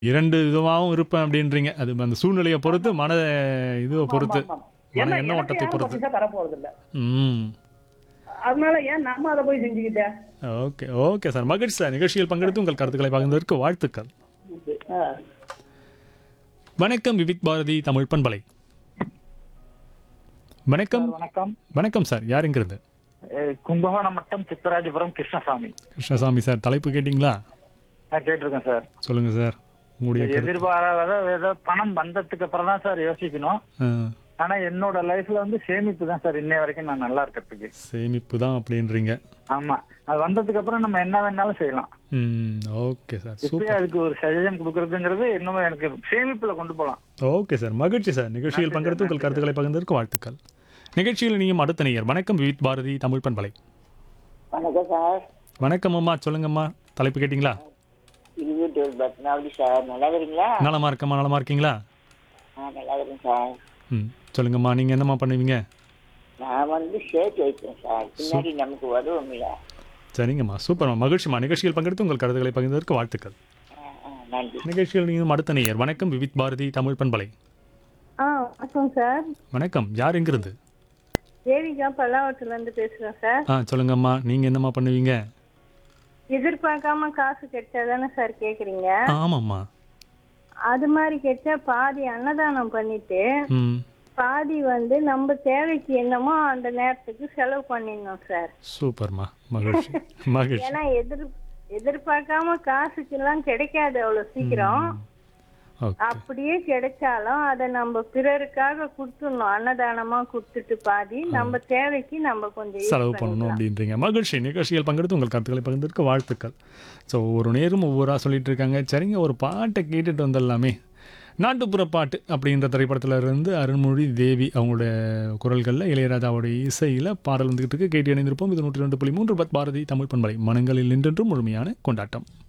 2 விதமாவும் இருப்பேன் அப்படின்றீங்க. அது அந்த சூழ்நிலைய பொறுத்து, மன இதுவ பொறுத்து, ஆமா, ஆமா. மன ஏன்னா எண்ண எனக்கு ஓட்டத்தை யாரும் பொறுத்து. பரிசா தர போறது இல்ல ம். அதனால ஏன் நம்ம அதை போய் செஞ்சுக்கிட்ட ஓகே, ஓகே சார். மகிழ்ச்சி சார். நிகழ்ச்சியில் பங்கெடுத்து உங்கள் கருத்துக்களை பகிர்ந்ததற்கு வாழ்த்துக்கள். ஆ. வணக்கம் விவிக் பாரதி தமிழ் பண்பலை. வணக்கம். வணக்கம் வணக்கம் சார். யாருங்கிறது? அஹ் கும்பகோணம் மட்டம் சித்தராஜபுரம் கிருஷ்ணசாமி கிருஷ்ணசாமி சார். தலைப்பு கேட்டிங்களா? நான் கேட்டிருக்கேன் சார் சொல்லுங்க சார். உங்களுடைய கருத்து. எதிர்பாராத ஏதோ பணம் வந்ததுக்கு அப்புறம் தான் சார் யோசிக்கணும் ஆ, ஆனா என்னோட லைஃப்ல வந்து சேமிப்பு தான் சார் இன்னை வரைக்கும் நான் நல்லா இருக்கிறதுக்கு சேமிப்பு தான் அப்படின்றீங்க. ஆமா அது வந்ததுக்கு அப்புறம் நம்ம என்ன வேணாலும் செய்யலாம் ம். Okay sir. இப்பயே சூப்பர். அதுக்கு ஒரு சஜஷன் கொடுக்கறதுங்கிறது இன்னும் எனக்கு சேமிப்புல கொண்டு போலாம் ஓகே சார். மகிழ்ச்சி சார். நிகழ்ச்சியில் பங்கெடுத்து உங்கள் கருத்துக்களை பகிர்ந்ததற்கு வாழ்த்துக்கள். நிகழ்ச்சியில் நீயும் அடுத்த நேயர். வணக்கம் விவித் பாரதி தமிழ் பண்பலை. வணக்கம் சார் வணக்கம் அம்மா. சொல்லுங்கம்மா. தலைப்பு கேட்டிங்களா? இருபத்தோரு பத்மாவதி சார் நல்லா இருக்கிறீங்களா நலமா இருக்கம்மா. நலமா இருக்கீங்களா? ஆ நல்லா இருக்கேன் சார் ம். சொல்லுங்கம்மா. நீங்க என்னம்மா பண்ணுவீங்க? நான் வந்து சேர்த்து வைப்பேன் சார் பின்னாடி நமக்கு உதவும் இல்லை சரிங்கம்மா. சூப்பர்மா. மகிழ்ச்சிம்மா. நிகழ்ச்சியில் பங்கெடுத்து உங்கள் கருத்துக்களை பகிர்ந்ததற்கு வாழ்த்துக்கள். நன்றி நிகழ்ச்சியில் நீயும் அடுத்த நேயர். வணக்கம் விவித் பாரதி தமிழ் பண்பலை. ஆ வணக்கம் சார் வணக்கம். யார் எங்கிருந்து? தேவிகா பல்லாவரத்துல இருந்து பேசுறேன் சார் ஆ சொல்லுங்கம்மா. நீங்க என்னம்மா பண்ணுவீங்க? எதிர்பார்க்காம காசு கிடைச்சா தானே சார் கேக்குறீங்க ஆமாம்மா. அது மாதிரி கிடைச்சா பாதி அன்னதானம் பண்ணிட்டு ம். பாதி வந்து நம்ம தேவைக்கு என்னமோ அந்த நேரத்துக்கு செலவு பண்ணிடணும் சார் சூப்பர்மா. மகிழ்ச்சி. மகிழ்ச்சி. ஏன்னா எதிர் எதிர்பார்க்காம காசுக்கெல்லாம் கிடைக்காது அவ்வளவு சீக்கிரம் ஓகே. அப்படியே கிடைச்சாலும் அதை நம்ம பிறருக்காக கொடுத்துடணும் அன்னதானமா கொடுத்துட்டு பாதி நம்ம தேவைக்கு நம்ம கொஞ்சம் use செலவு பண்ணணும் பண்ணிக்கலாம். அப்படின்றீங்க மகிழ்ச்சி நிகழ்ச்சியில் பங்கெடுத்து உங்கள் கருத்துக்களை பகிர்ந்ததற்கு வாழ்த்துக்கள் ஸோ ஒரு நேரம் ஒவ்வொருவரா சொல்லிட்டு இருக்காங்க சரிங்க ஒரு பாட்டை கேட்டுட்டு வந்துடலாமே நாட்டுப்புற பாட்டு அப்படின்ற திரைப்படத்துல இருந்து அருண்மொழி தேவி அவங்களுடைய குரல்களில் இளையராஜாவுடைய இசையில் பாடல் வந்துகிட்டு இருக்கு கேட்டு இணைந்திருப்போம் இது நூற்றி ரெண்டு புள்ளி மூன்று பத் பாரதி தமிழ் பண்பலை மனங்களில் நின்றென்றும் முழுமையான கொண்டாட்டம்